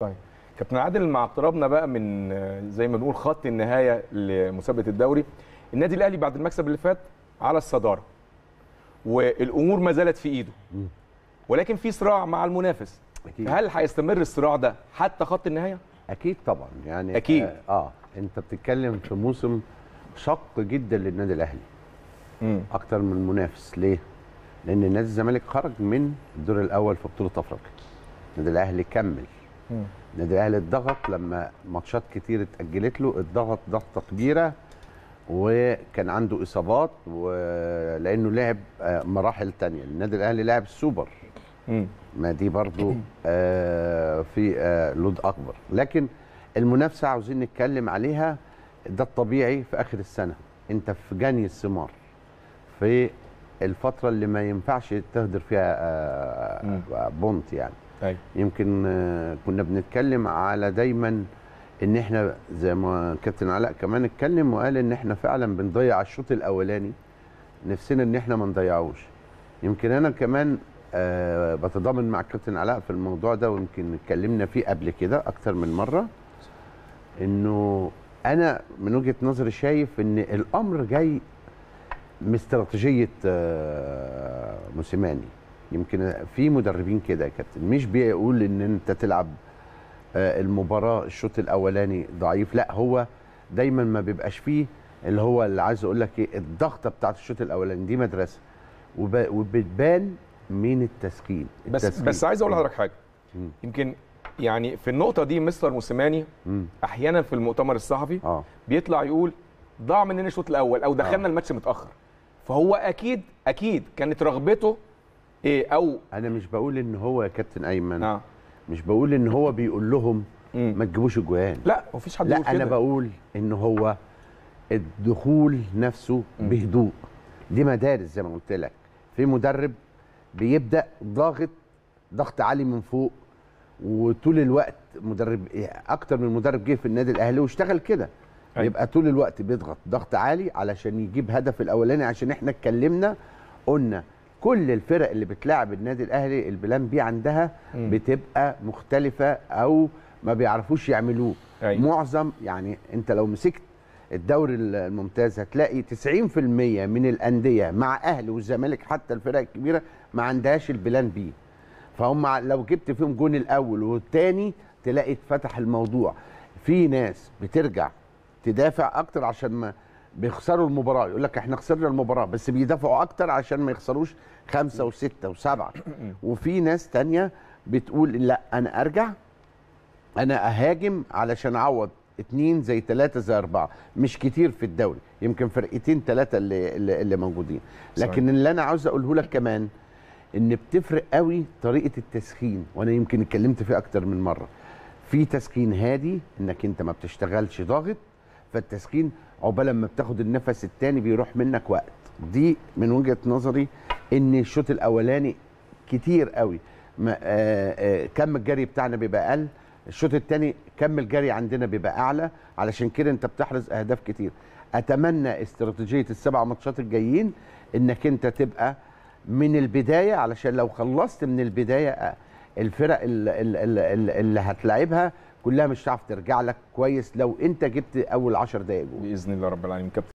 طيب كابتن عادل مع اقترابنا بقى من آه، زي ما بنقول خط النهايه لمسابقه الدوري النادي الاهلي بعد المكسب اللي فات على الصداره والامور ما زالت في ايده مم. ولكن في صراع مع المنافس أكيد. هل هيستمر الصراع ده حتى خط النهايه اكيد طبعا يعني أكيد. اه, آه انت بتتكلم في موسم شق جدا للنادي الاهلي امم اكتر من المنافس ليه لان نادي الزمالك خرج من الدور الاول في بطوله افريقيا النادي الاهلي كمل مم. النادي الاهلي اتضغط لما ماتشات كتير اتاجلت له اتضغط ضغطه كبيره وكان عنده اصابات ولانه لعب آه، مراحل تانية النادي الاهلي لعب السوبر امم ما دي برضو آه في آه لود اكبر لكن المنافسه عاوزين نتكلم عليها ده الطبيعي في اخر السنه انت في جني الثمار في الفتره اللي ما ينفعش تهدر فيها آه آه بونت يعني ايوه يمكن آه كنا بنتكلم على دايما ان احنا زي ما كابتن علاء كمان اتكلم وقال ان احنا فعلا بنضيع الشوط الاولاني نفسنا ان احنا ما نضيعوش يمكن انا كمان آه بتضامن مع الكابتن علاء في الموضوع ده ويمكن اتكلمنا فيه قبل كده اكتر من مره انه انا من وجهه نظري شايف ان الامر جاي من استراتيجيه آه موسيماني يمكن في مدربين كده يا كابتن مش بيقول ان انت تلعب آه المباراه الشوط الاولاني ضعيف لا هو دايما ما بيبقاش فيه اللي هو اللي عايز اقول لك ايه الضغطه بتاعت الشوط الاولاني دي مدرسه وب- وبتبان من التسخين بس التسخين. بس عايز اقول لحضرتك حاجه مم. يمكن يعني في النقطه دي مستر موسيماني مم. احيانا في المؤتمر الصحفي اه بيطلع يقول ضاع مننا الشوط الاول او دخلنا آه. الماتش متاخر فهو اكيد اكيد كانت رغبته ايه او انا مش بقول ان هو يا كابتن ايمن اه مش بقول ان هو بيقول لهم مم. ما تجيبوش اجوان لا مفيش حد يقول لا انا كده. بقول ان هو الدخول نفسه مم. بهدوء دي مدارس زي ما قلت لك في مدرب بيبدا ضاغط ضغط عالي من فوق وطول الوقت مدرب اكتر من مدرب جه في النادي الاهلي واشتغل كده أيوة. يبقى طول الوقت بيضغط ضغط عالي علشان يجيب هدف الاولاني عشان احنا اتكلمنا قلنا كل الفرق اللي بتلاعب النادي الاهلي البلان بي عندها مم. بتبقى مختلفه او ما بيعرفوش يعملوه أيوة. معظم يعني انت لو مسكت الدوري الممتاز هتلاقي 90% من الانديه مع اهلي والزمالك حتى الفرق الكبيره ما عندهاش البلان بي فهم لو جبت فيهم جون الاول والثاني تلاقي اتفتح الموضوع في ناس بترجع تدافع اكتر عشان ما بيخسروا المباراه يقول لك احنا خسرنا المباراه بس بيدافعوا اكتر عشان ما يخسروش خمسه وسته وسبعه وفي ناس تانية بتقول لا انا ارجع انا اهاجم علشان اعوض اتنين زي تلاتة زي اربعة مش كتير في الدوري يمكن فرقتين تلاتة اللي, اللي, اللي موجودين لكن اللي انا عاوز اقوله لك كمان ان بتفرق قوي طريقة التسخين وانا يمكن اتكلمت فيه اكتر من مرة في تسخين هادي انك انت ما بتشتغلش ضاغط فالتسخين عقبال ما بتاخد النفس التاني بيروح منك وقت دي من وجهة نظري ان الشوط الاولاني كتير قوي ما آه آه كم الجري بتاعنا بيبقى اقل الشوط الثاني كم الجري عندنا بيبقى اعلى علشان كده انت بتحرز اهداف كتير اتمنى استراتيجيه السبع ماتشات الجايين انك انت تبقى من البدايه علشان لو خلصت من البدايه آه، الفرق اللي, اللي, اللي هتلاعبها كلها مش هتعرف ترجع لك كويس لو انت جبت اول 10 دقائق جول باذن الله رب العالمين كابتن